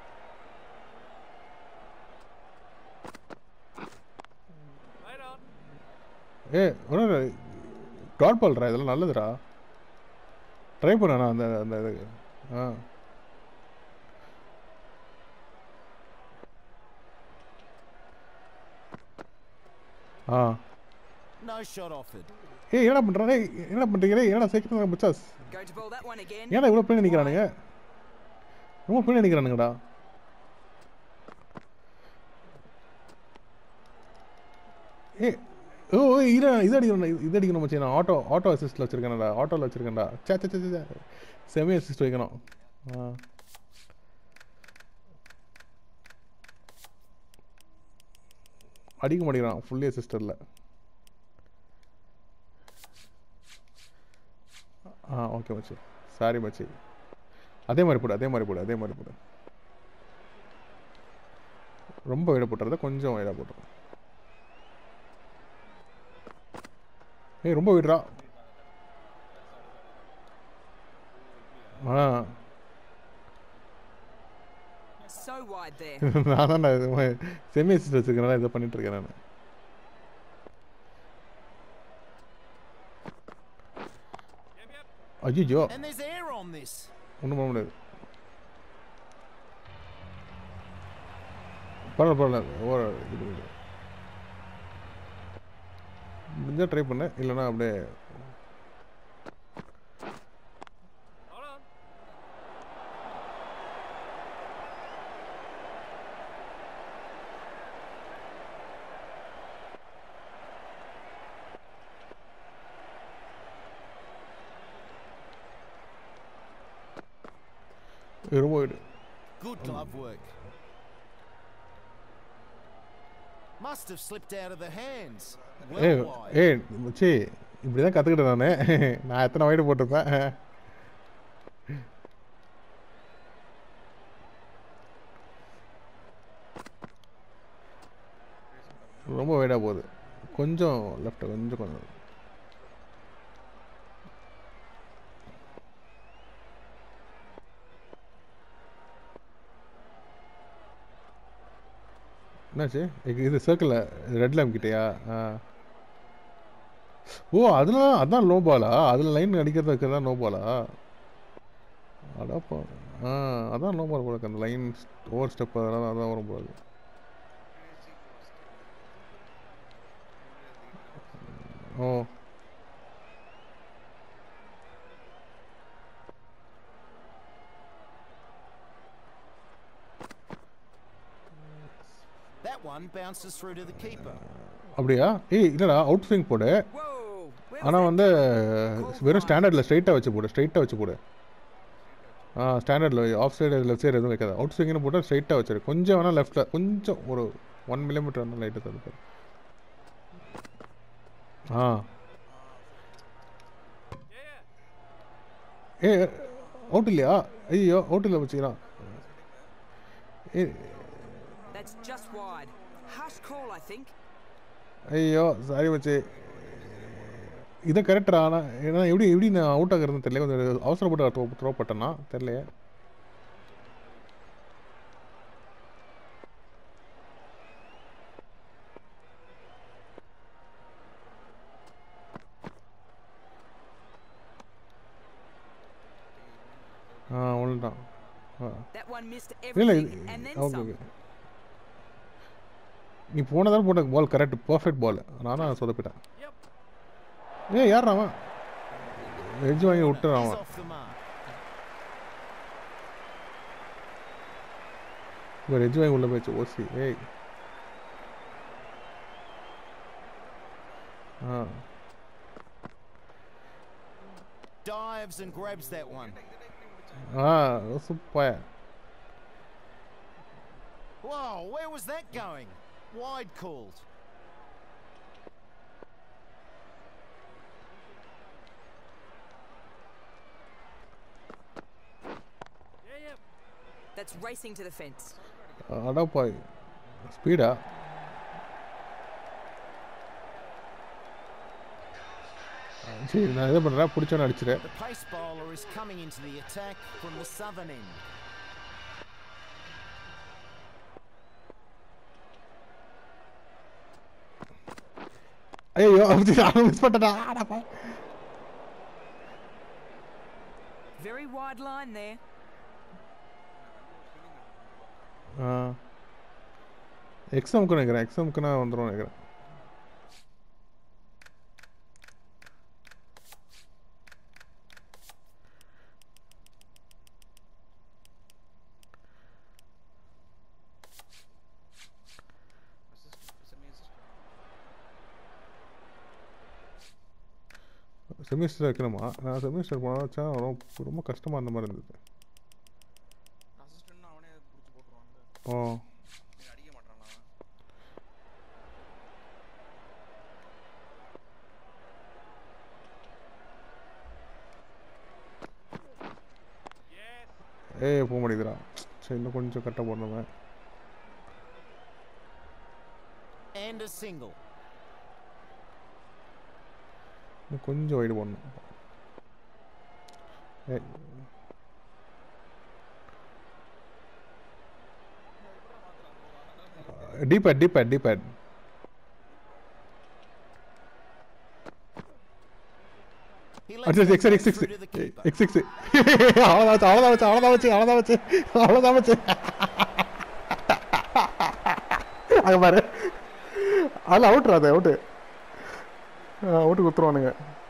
ஏ ஒன்றும் டாட் பால்ரா இதெல்லாம் நல்லதுடா ட்ரை பண்ணேண்ணா அந்த அந்த இது ஆ ஆ No shot offered. ஏய் என்னடா பண்ணுறானே என்ன பண்ணுறீங்க என்னடா சீக்கிரம் முச்சாஸ் Going to bowl that one again. ஏன்டா இவ்வளோ பின்னாடி நிற்கிறானுங்க ரொம்ப பின்னாடி நிற்கிறானுங்கடா ஏ ஓ ஏய், இரு இது அடிக்கணும் இது- இது அடிக்கணும் மச்சி நான் ஆட்டோ ஆட்டோ அசிஸ்ட்டில் வச்சுருக்கேன்டா ஆட்டோவில் வச்சுருக்கேன்டா சே சே சே சே, சே செமி அசிஸ்ட் வைக்கணும் ஆ அடிக்க மாட்டேங்கிறான் ஃபுல்லி அசிஸ்டரில் ஆ ஓகே மச்சி சாரி மச்சி அதே மாதிரி போடு அதே மாதிரி போடு அதே மாதிரி போடு ரொம்ப வைட போட்டுறத கொஞ்சம் வைடா போட்டு ஏய் ரொம்ப விடுறா ஆ So wide there. நான் தான் செமி அசிஸ்ட் வச்சுருக்கனால இதை பண்ணிட்டு இருக்கேன் நான் ஐயோ And there's air on this. ஒன்றும் பண்ண முடியாது பரவாயில்ல பரவாயில்ல ஓர இது பண்ணிடு முடிஞ்சால் ட்ரை பண்ண இல்லைன்னா அப்படியே ரொம்ப wide Good glove work. Must have slipped out of the hands. ஏய் Well wide. ஏய் மச்சி இப்படி தான் கற்றுக்கிட்டேன் நான் நான் எத்தனை வைடு போட்டிருப்பேன் ரொம்ப வைடாக போகுது கொஞ்சம் லெஃப்ட் கொஞ்சம் கொஞ்சம் என்னாச்சு இது- இது சர்க்கிளில் ரெட் லேம் கிட்டயா ஆ ஓ அதனால அதான் லோ பாலா அதில் லைன் அடிக்கிறது இருக்கிறதா நோ பாலா அடாப்பா ஆ அதான் நோ பால் போல இருக்கு. அந்த லைன் ஓவர் ஸ்டெப் அதெல்லாம் அதான் வரும் போது ஓ That one bounces through to the keeper. அப்படியா ஏய் இல்லைடா அவுட் ஸ்விங் போடு Whoa! Where was ஆனால் that வந்து going? வெறும் ஸ்டாண்டர்டில் ஸ்ட்ரைட்டாக வச்சு போடு ஸ்ட்ரைட்டாக வச்சு போடு ஆ ஸ்டாண்டர்டில் ஆஃப் சைடு லெஃப்ட் சைடு எதுவும் வைக்காது அவுட் ஸ்விங்னு போட்டால் ஸ்ட்ரைட்டாக வச்சிரு கொஞ்சம் வேணால் லெஃப்ட்டில் கொஞ்சம் ஒரு ஒன் மில்லிமீட்டர் வேணால் லைட்டு தந்து ஆ ஏ அவுட் இல்லையா ஐயோ அவுட் இல்லை வச்சுக்கிறான் ஏ That's just wide. Harsh call, I think. ஐயோ சாரி மச்சி இதை கரெக்டா ஆனால் ஏன்னா எப்படி எப்படி நான் அவுட் ஆகுறதுன்னு தெரியல கொஞ்சம் அவசரப்பட்டு த்ரோ பட்டேன்னா தெரியலையே ஆ ஒன்றுதான் ஆ That one missed இல்லை everything and then okay some. Okay நீ போனதால் போட்ட பால் கரெக்ட் பர்ஃபெக்ட் பால் நான் தான் சொதப்பிட்டேன் ஏய் யார் அவன் வெஜ் வாங்கி விட்டுறான் He's அவன் off the mark. இப்போ வெஜ் வாங்கி உள்ள போயிடுச்சு ஓசி ஏய் ஆ Dives and grabs that one. ஆ super Whoa, where was that going? Wide called. That's racing to the fence. அடப்பாய் ஸ்பீடா சரி நான் இதை பண்ணுறேன் பிடிச்சோன்னு அடிச்சிடு The pace bowler is coming into the attack from the southern end. ஐயோ நானும் மிஸ் பண்ணிட்டேன் ஆடாப்பா Very wide line there. ஆ எக்ஸாமுக்கு நினைக்கிறேன் எக்ஸாமுக்கு நான் வந்துடும் நினைக்கிறேன் செமிஸ்டர் வைக்கணுமா நான் செமிஸ்டர் போனால் வச்சா ரொம்ப ரொம்ப கஷ்டமாக அந்த மாதிரி இருந்தது அசிஸ்டன்ட் அவனே பிடிச்சி போட்டுருவாங்க ஓ நீ அடிக்க மாட்டானா ஏய் போக மாட்டேங்குதுடா சரி இன்னும் கொஞ்சம் கரெக்டாக போடணுமே And a single. இன்னும் கொஞ்சம் வைடு போடணும் ஏய் டீபேட் டீபேட் டீபேட் He அடிச்சு lets எக்ஸ் that எக்ஸ் go எக்ஸ் through to the keeper. எக்ஸ் எக்ஸ் அவ்வளோதான் வச்சு அவ்வளோதான் வச்சு அவ்வளோதான் வச்சு அவ்வளோதான் வச்சு அவ்வளோதான் வச்சு அங்கே பாரு அதில் அவுட்ரா அது அவுட்டு அவுட்டு குத்துருவானுங்க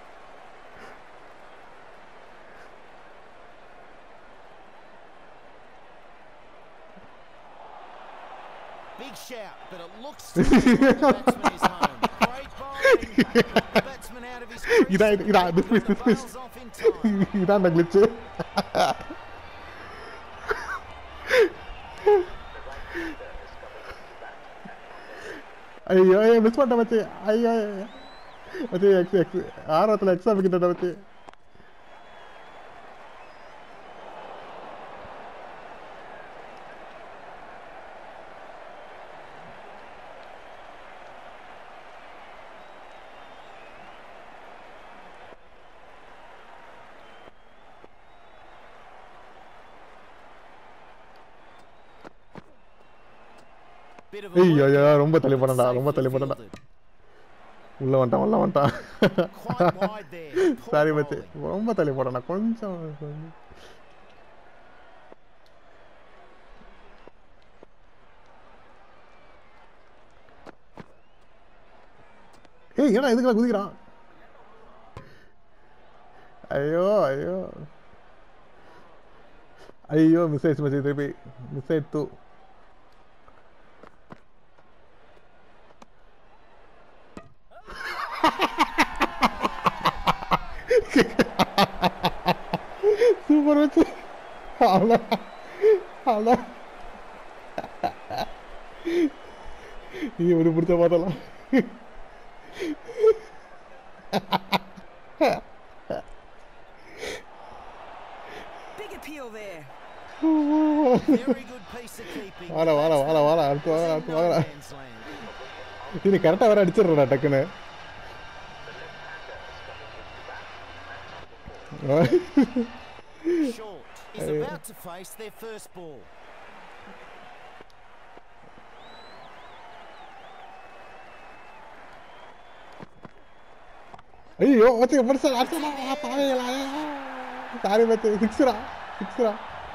Big shout, but it looks to me like the batsman is home. Great bowling. The batsman out of his crease. இதா இது- இதா and dismiss the dismiss bails off in time. இதான் அந்த கிளிச்சு ஐயோ மிஸ் பண்ணிட்டேன் மச்சி ஐயோ ஐயோ. மச்சி எக்ஸ் எக்ஸ் ஆர்வத்தில் எக்ஸாம் கிட்ட மச்சி Bit of a ஐயோ look. ஐயோ ரொம்ப தள்ளி போனடா ரொம்ப Safely தள்ளி போனடா fielded. உள்ள வந்துட்டான் உள்ள வந்துட்டான் Quite wide there. Poor sorry மச்சி bowling. ரொம்ப தள்ளி போடணா கொஞ்சம் கொஞ்சம். ஏய் ஏன்னா இதுக்கெல்லாம் குதிக்கிறான் ஐயோ ஐயோ ஐயோ மிஸ் ஆயிடுச்சு மச்சி திருப்பி மிஸ் ஆயிடுத்து சூப்பர் வச்சு அவ்வளோ அவ்வளோ நீ ஒரு பிடிச்ச பார்த்தலாம் Big appeal there. Very good piece of keeping. வாடா வாடா வாடா வாடா அடுத்து வாடா In அடுத்து no வாடா man's land. இது கரெக்டாக வேற அடிச்சிடுறா டக்குன்னு Short is about to face their first ball. ஐயோ வச்சு பெருசா அடிச்சா தாவைகளா சாரி பத்து சிக்ஸ்ரா சிக்ஸ்ரா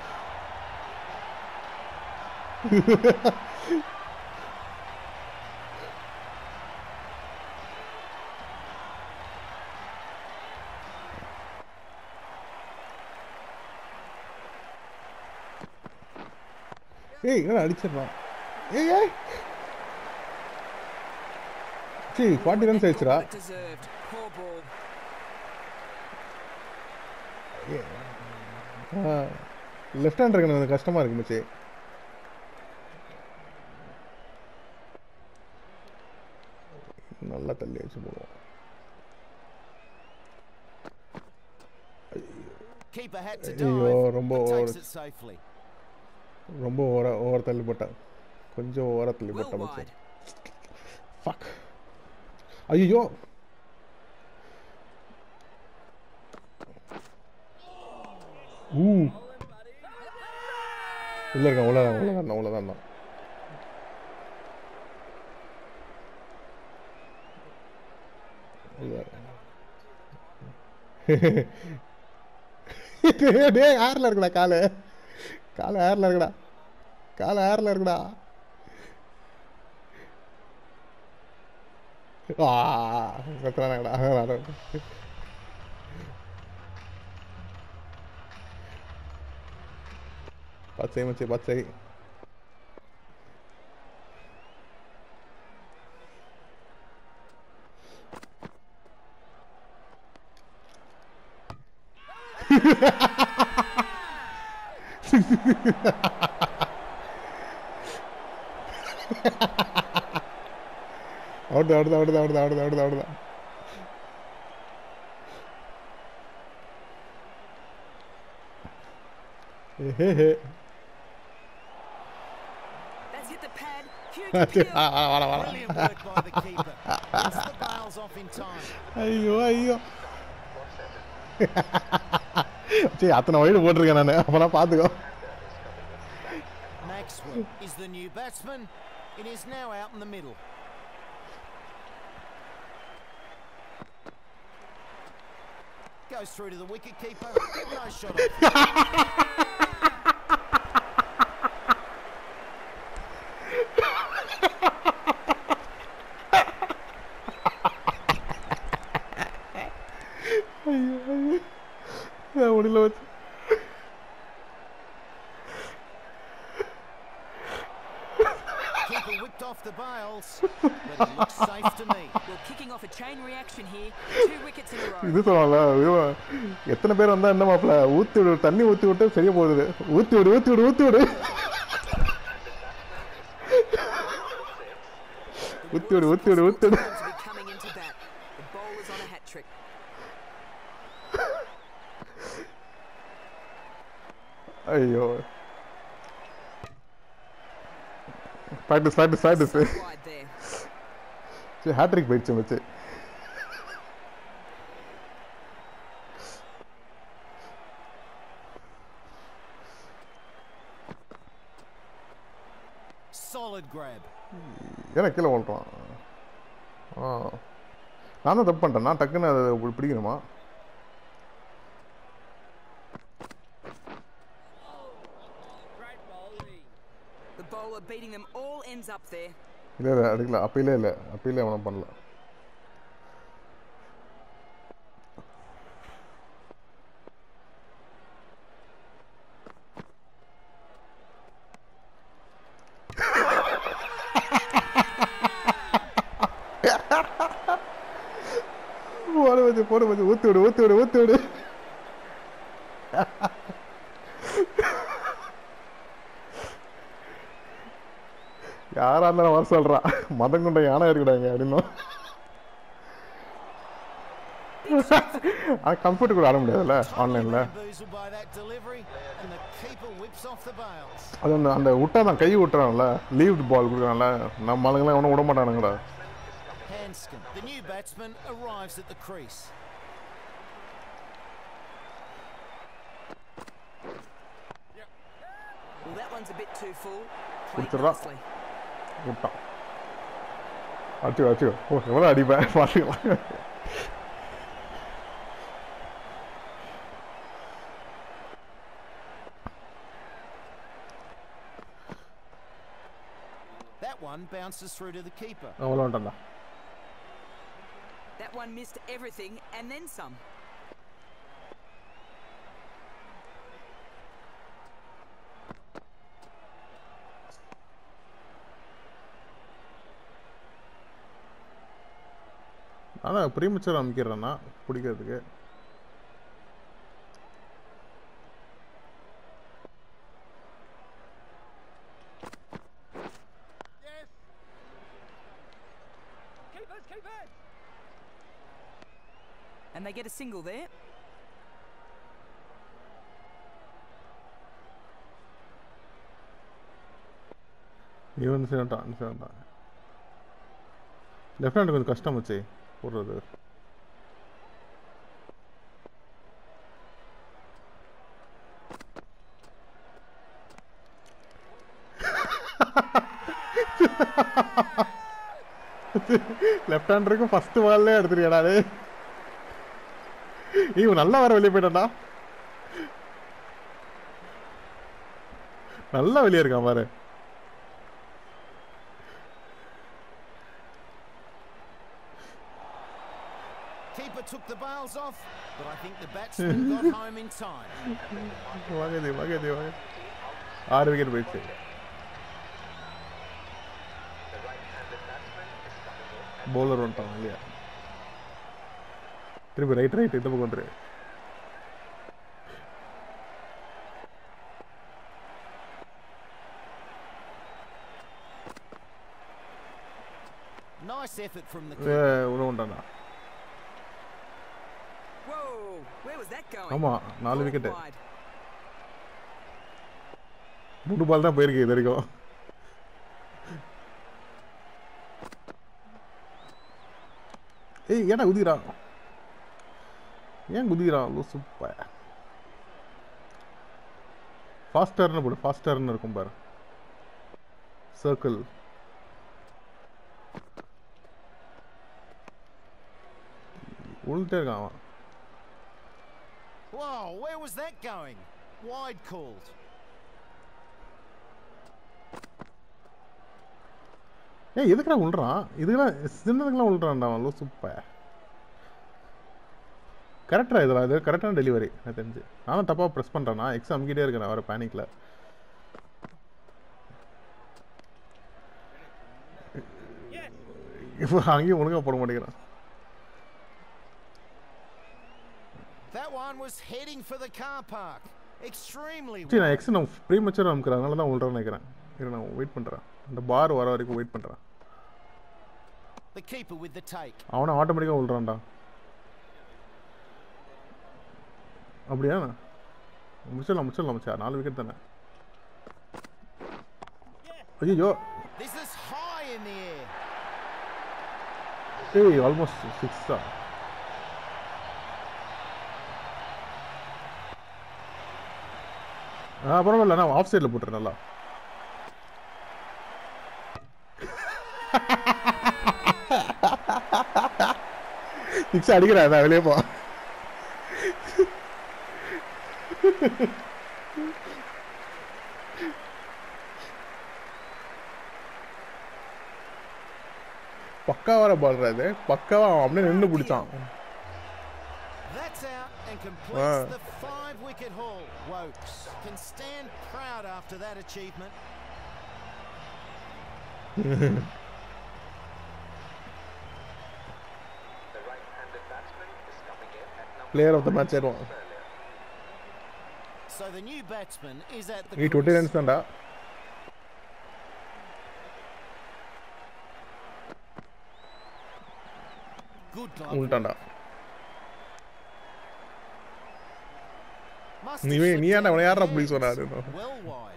ஏய் என்னடா அடிச்சிடுறான் ஏய் ஏய் சரி ஃபார்ட்டி ரன்ஸ் ஆயிடுச்சுடா Well deserved. Poor ball. Left hand எனக்கு கொஞ்சம் கஷ்டமா இருக்கு மச்சி நல்லா தள்ளி வச்சு போடுவோம் Keeper had to ஐயோ, dive, ரொம்ப but takes over. it safely. ரொம்ப ஓவரா ஓவர் தள்ளி போட்டேன் கொஞ்சம் ஓவரா தள்ளி Well போட்டேன் மச்சி wide. ஃபக் ஐயோ ஊ உள்ள இருக்கான் உள்ள தான் உள்ள தான் உள்ள தான் டேய் ஏர்ல இருக்குடா காலு காலு ஏர்ல இருக்குடா காலு ஏர்ல இருக்குடா ஆ கத்துறானடா பச்சை மச்சி பச்சை out out out out out out out hey That's hit the pad. Huge வாடா appeal. வாடா வாடா Brilliant work by the keeper. Gets the bails off in time. ஐயோ ஐயோ சரி அத்தனை வயடு போட்டிருக்கேன் நான் அப்பனா பார்த்துக்கோ Maxwell is the new batsman. It is now out in the middle. Goes through to the wicket keeper. No shot off. முடியல வச்சு Keeper whipped off the bails, but it looks safe to me. Well, kicking off a chain reaction here. Two wickets in a row. இது சொல்லல இவன் எத்தனை பேர் வந்தா என்ன மாப்பிள ஊத்தி விடு தண்ணி ஊத்தி விட்டு சரியா போகுது ஊத்தி விடு ஊத்தி விடு ஊத்தி விடு The ஊத்தி விடு ஊத்தி விடு ஊத்தி விடு Time to be coming into bat. The bowler's on a hat trick. ஐயோ practice practice practice Wide there. சரி ஹேட்ரிக் போயிடுச்சு மச்சு Solid grab. ஏன்னா கீழே ஓட்டுறான் ஆ நான் தான் தப்பு பண்ணிட்டேன் நான் டக்குன்னு அதை இப்படி பிடிக்கணுமா The bowler beating them all ends up there. இல்லை இல்லை அடிக்கல அப்பயிலே இல்லை அப்பயிலே அவனை பண்ணல போட வச்சு போட வச்சு ஊத்து விடு ஊத்து விடு ஊத்து விடு யாரா இருந்தாலும் வர சொல்றா மதம் கொண்ட யானை இருக்குடாங்க அப்படின்னும் ஆனா கம்ப்யூட்டர் கூட ஆட முடியாதுல்ல ஆன்லைன்ல Bamboozled by that delivery, and the keeper whips off the bails. அது அந்த அந்த விட்டா தான் கை விட்டுறான்ல லீவ் பால் கொடுக்குறான்ல நம்ம ஆளுங்களாம் ஒன்றும் விட மாட்டானுங்கடா Hanscom, the new batsman, arrives at the crease. Well, that one's a bit too full. Played Good to nicely. விட்டான் அடிச்சு அடிச்சு ஓ எவ்வளோ அடிப்பேன் பார்த்துக்கலாம் That one bounces through to the keeper. அவ்வளோ வந்துட்டான்டா That one missed everything and then some. ஆனால் ப்ரீமச்சர் அமைக்கிறேன்னா பிடிக்கிறதுக்கு And they get a single there. நீ வந்து சேர்ந்துட்டான் நீ சேர்ந்துட்டான் லெஃப்ட் ஹேண்ட் கொஞ்சம் கஷ்டம் வச்சு போடுறது லெஃப்ட் ஹேண்டருக்கும் ஃபர்ஸ்ட் பால்லே எடுத்துருக்கடா டேய் இவன் நல்லா வர வெளியே போயிட்டான்டா நல்லா வெளியே இருக்கான் பாரு Keeper took the bails off, but I think the batsman got home in time. வாங்கதி வாங்கதி வாங்க ஆறு விக்கெட் போயிடுச்சு The right-handed batsman is coming in. Bowler வந்துட்டான் இல்லையா திருப்பி ரைட் ரைட் இந்த பக்கம் வந்துரு Nice effort from the A, keeper. உள்ள வந்துட்டானா Whoa, where was that going? ஆமா நாலு Ball விக்கெட் wide. மூணு பால் தான் போயிருக்கு இது வரைக்கும் ஏய் ஏன்டா குதிக்கிறான் ஏன் குதிக்கிறான் சூப்பர் ஃபாஸ்டர்னு போடு ஃபாஸ்டர்னு இருக்கும் பாரு சர்க்கிள் உள்ட்டே இருக்கான் அவன் Whoa, where was that going? Wide called. ஏய் எதுக்குடா உள்றான் இதுக்கெல்லாம் சின்னதுக்கெல்லாம் உள்றான்டா அவன் சூப்பர் கரெக்டா இதெல்லாம் இது கரெக்டான டெலிவரி எனக்கு தெரிஞ்சு நானும் தப்பாக ப்ரெஸ் பண்ணுறேன்னா எக்ஸ் அமுக்கிட்டே இருக்கிறேன் வர பேனிக்கில் இப்போ அங்கேயும் ஒழுங்கா போட மாட்டேங்கிறான் That one was heading for the car park. Extremely சரி நான் wide. எக்ஸ் நான் ப்ரீ மச்சர் அமுக்கிறேன் அதனால தான் உள்றான்னு நினைக்கிறேன் இரு நான் வெயிட் பண்ணுறேன் அந்த பார் வர வரைக்கும் வெயிட் பண்ணுறேன் The keeper with the take. அவனை ஆட்டோமேட்டிக்காக விழுறான்டா அப்படியா முடிச்சிடலாம் முடிச்சிடலாம் மச்சான் நாலு விக்கெட் தானே ஐயோ This is high in the air. ஏய் ஆல்மோஸ்ட் சிக்ஸா ஆ பரவாயில்ல நான் ஆஃப் சைடில் போட்டுறேன் நல்லா சிக்ஸ் அடிக்கிறேன் நான் வெளியே போ பக்காவார பால்ரா இது பக்காவா அவன் அப்படியே நின்று பிடிச்சான் That's out and completes Wow. the five wicket haul. Wokes can stand proud after that achievement. The right-handed batsman is coming in at number player of the match ஆயிடுவான் earlier. So the new batsman is at the நீ twenty crease. Runs தான்டா Good glove. உள்டாண்டா Must நீ have வே- slipped நீ ஏன்டா out அவனை of யாரா his பிடி hands. சொன்னாரு Well wide.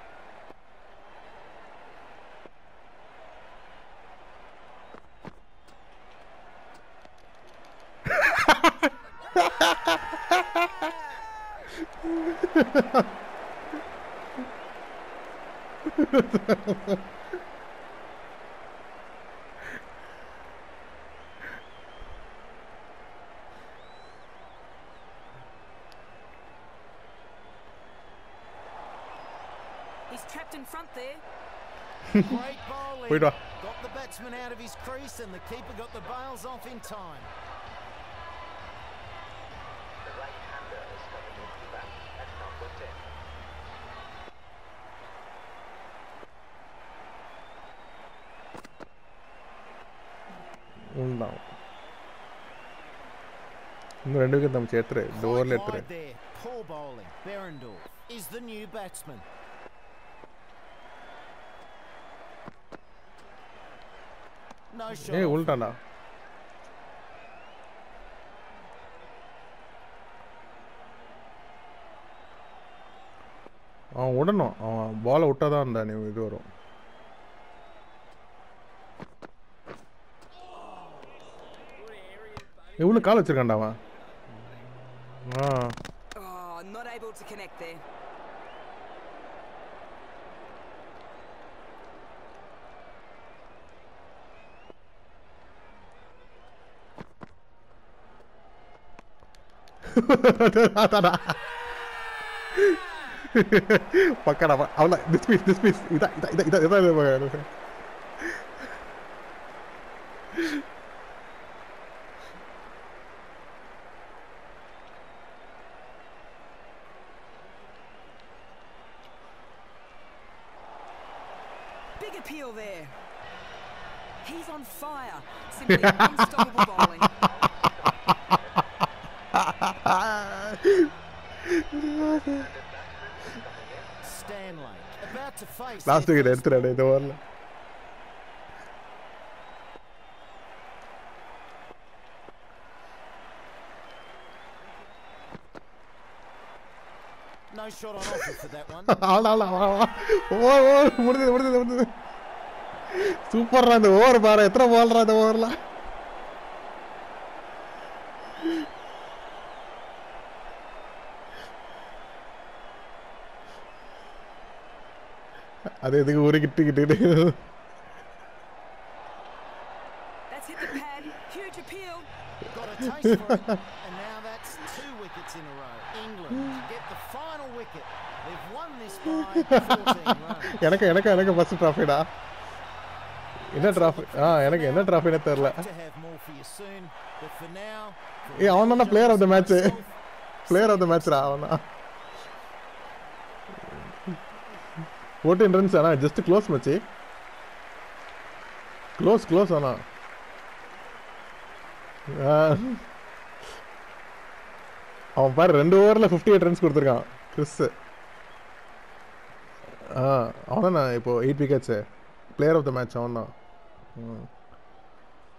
He's trapped in front there. Great bowling. போயிட்டு வா Got the batsman out of his crease and the keeper got the bails off in time. The right-hander is coming in to bat at number 10. உண்டான் இன்னும் ரெண்டு wicket நம்ம எடுத்துரு இந்த Quite ஓவரில் எடுத்துரு wide there. Poor bowling. Berendorf is the new batsman. No shot. ஏய் off. உள்டாண்டா அவன் விடணும் அவன் பாலை விட்டாதான் அந்த நீ இது வரும் எவ்வளோ கால் வச்சிருக்கான்டா அவன் ஆ Oh, not able to connect there. அதாடா. Pakoda அவ்வளோ திஸ் பீஸ் திஸ் பீஸ் இதா இதா இதா இதா இதா இதா இதா Big appeal there. He's on fire. Simply unstoppable bowling. Stanley about to face. Last their wicket first எடுத்துறாரு இந்த ஓவரில் No shot on offer for that one. அவ்வளோ அவ்வளோ ஓ ஓ முடிஞ்சது முடிஞ்சது முடிஞ்சது சூப்பர்ரா இந்த ஓவர் பாரு எத்தனை போல்றா இந்த ஓவரில் அது எதுக்கு ஒரு கிட்டு கிட்டு That's hit the pad. Huge appeal. Got a taste for it. And now that's two wickets in a row. England get the final wicket. They've won this by 14 runs. எனக்கு எனக்கு எனக்கு ஃபர்ஸ்ட் ட்ராஃபிடா என்ன ட்ராஃபி ஆ எனக்கு என்ன ட்ராஃபினே தெரில To have more for you soon, but for now, for ஏய் அவன் தானே Will player of the Johnson match myself, player of the மேட்ச்ரா அவன் தான் ஃபோர்டீன் ரன்ஸ் ஆனா ஜஸ்ட் க்ளோஸ் மச்சி க்ளோஸ் க்ளோஸ் ஆனா ஆ. அவன் பாரு ரெண்டு ஓவரில் ஃபிஃப்டி எயிட் ரன்ஸ் கொடுத்துருக்கான் கிறிஸ் ஆ அவன் தான் இப்போ eight wickets player of the match அவன் தான்